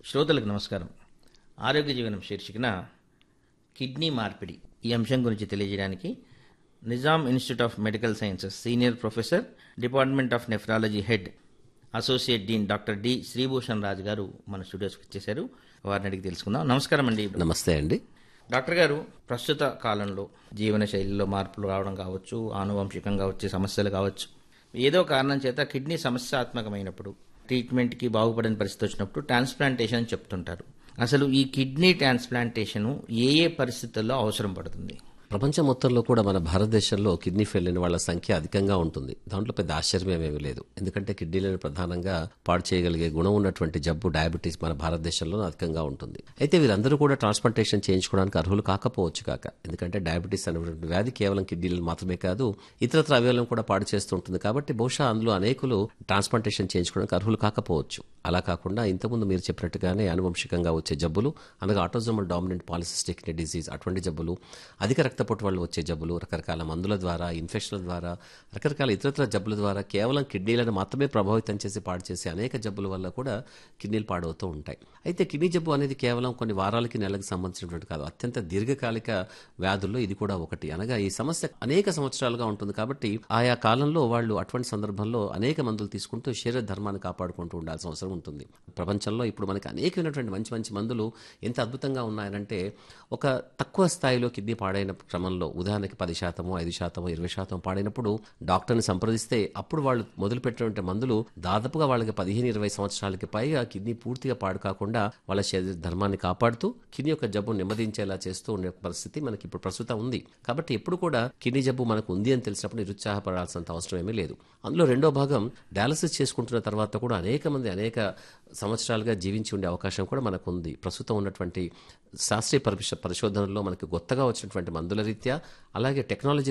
శ్రోతలకు నమస్కారం ఆరోగ్య జీవనం శీర్షికన కిడ్నీ మార్పిడి ఈ అంశం గురించి తెలియజేయడానికి Nizam institute of medical sciences senior professor department of nephrology head associate dean doctor D Sribhushan Raju garu మన స్టూడియోస్కి వచ్చేశారు వారిని అడిగి తెలుసుకుందాం నమస్కారం అండి నమస్తే అండి డాక్టర్ గారు ప్రస్తుత కాలంలో జీవన శైలిలో మార్పులు రావడం కావచ్చు ఆనువంశికంగా వచ్చే సమస్యలు కావచ్చు ఏదో కారణం చేత కిడ్నీ సమస్యాత్మకమైనప్పుడు ట్రీట్మెంట్కి బాగుపడిన పరిస్థితి వచ్చినప్పుడు ట్రాన్స్ప్లాంటేషన్ అని చెప్తుంటారు అసలు ఈ కిడ్నీ ట్రాన్స్ప్లాంటేషన్ ఏ ఏ పరిస్థితుల్లో అవసరం పడుతుంది ప్రపంచం మొత్తంలో కూడా మన భారతదేశంలో కిడ్నీ ఫెయిల్ అయిన వాళ్ళ సంఖ్య అధికంగా ఉంటుంది దాంట్లో పెద్ద ఆశ్చర్యం ఏమీ లేదు ఎందుకంటే కిడ్నీలను ప్రధానంగా పాడు చేయగలిగే గుణం ఉన్నటువంటి జబ్బు డయాబెటీస్ మన భారతదేశంలో అధికంగా ఉంటుంది అయితే వీరందరూ కూడా ట్రాన్స్ప్లాంటేషన్ చేయించుకోవడానికి అర్హులు కాకపోవచ్చు కాక ఎందుకంటే డయాబెటీస్ అనేటువంటి వ్యాధి కేవలం కిడ్నీలను మాత్రమే కాదు ఇతరత్ర అవయవాలను కూడా పాడు చేస్తూ ఉంటుంది కాబట్టి బహుశా అందులో అనేకులు ట్రాన్స్ప్లాంటేషన్ చేయించుకోవడానికి అర్హులు కాకపోవచ్చు అలా కాకుండా ఇంతకుముందు మీరు చెప్పినట్టుగానే అనువంశికంగా వచ్చే జబ్బులు అనగా ఆటోజోమల్ డామినెంట్ పాలిసిస్టిక్ డిసీజ్ అటువంటి జబ్బులు అధిక రక్తపోటు వల్ల వచ్చే జబ్బులు రకరకాల మందుల ద్వారా ఇన్ఫెక్షన్ల ద్వారా రకరకాల ఇతరత్ర జబ్బుల ద్వారా కేవలం కిడ్నీలను మాత్రమే ప్రభావితం చేసి పాడు చేసే అనేక జబ్బుల వల్ల కూడా కిడ్నీలు పాడవుతూ ఉంటాయి అయితే కిడ్నీ జబ్బు అనేది కేవలం కొన్ని వారాలకి నెలలకు సంబంధించినటువంటి కాదు అత్యంత దీర్ఘకాలిక వ్యాధుల్లో ఇది కూడా ఒకటి అనగా ఈ సమస్య అనేక సంవత్సరాలుగా ఉంటుంది కాబట్టి ఆయా కాలంలో వాళ్ళు అటువంటి సందర్భంలో అనేక మందులు తీసుకుంటూ శరీర ధర్మాన్ని కాపాడుకుంటూ ఉండాల్సిన అవసరం ఉంటుంది ప్రపంచంలో ఇప్పుడు మనకి అనేకమైనటువంటి మంచి మంచి మందులు ఎంత అద్భుతంగా ఉన్నాయంటే ఒక తక్కువ స్థాయిలో కిడ్నీ పాడైన క్రమంలో ఉదాహరణకి పది శాతము ఐదు శాతము ఇరవై శాతం పాడైనప్పుడు డాక్టర్ని సంప్రదిస్తే అప్పుడు వాళ్ళు మొదలుపెట్టినటువంటి మందులు దాదాపుగా వాళ్ళకి పదిహేను ఇరవై సంవత్సరాలకి పైగా కిడ్నీ పూర్తిగా పాడు కాకుండా వాళ్ళ శరీర ధర్మాన్ని కాపాడుతూ కిడ్నీ యొక్క జబ్బు నెమ్మదించేలా చేస్తూ ఉండే పరిస్థితి మనకి ఇప్పుడు ప్రస్తుతం ఉంది కాబట్టి ఎప్పుడు కూడా కిడ్నీ జబ్బు మనకు ఉంది అని తెలిసినప్పుడు నిరుత్సాహపడాల్సినంత అవసరం ఏమీ లేదు అందులో రెండో భాగం డయాలసిస్ చేసుకుంటున్న తర్వాత కూడా అనేక మంది అనేక సంవత్సరాలుగా జీవించి ఉండే అవకాశం కూడా మనకు ఉంది ప్రస్తుతం ఉన్నటువంటి శాస్త్రీయ పరిశోధనలో మనకి కొత్తగా వచ్చినటువంటి మందుల రీత్యా అలాగే టెక్నాలజీ